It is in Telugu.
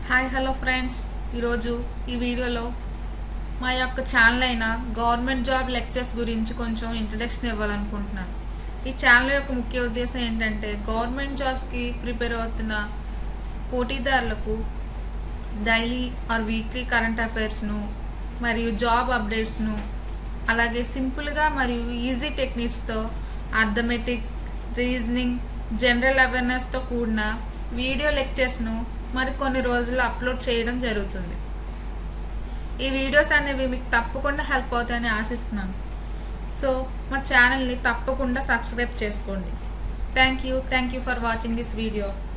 హాయ్ హలో ఫ్రెండ్స్ ఈరోజు ఈ వీడియోలో మా యొక్క ఛానల్ అయిన గవర్నమెంట్ జాబ్ లెక్చర్స్ గురించి కొంచెం ఇంట్రడక్షన్ ఇవ్వాలనుకుంటున్నాను ఈ ఛానల్ యొక్క ముఖ్య ఉద్దేశం ఏంటంటే గవర్నమెంట్ జాబ్స్కి ప్రిపేర్ అవుతున్న పోటీదారులకు డైలీ ఆర్ వీక్లీ కరెంట్ అఫైర్స్ను మరియు జాబ్ అప్డేట్స్ను అలాగే సింపుల్గా మరియు ఈజీ టెక్నిక్స్తో అర్థమెటిక్ రీజనింగ్ జనరల్ అవేర్నెస్తో కూడిన వీడియో లెక్చర్స్ను మరి కొన్ని రోజుల్లో అప్లోడ్ చేయడం జరుగుతుంది ఈ వీడియోస్ అనేవి మీకు తప్పకుండా హెల్ప్ అవుతాయని ఆశిస్తున్నాను సో మా ఛానల్ని తప్పకుండా సబ్స్క్రైబ్ చేసుకోండి thank you thank you for watching this video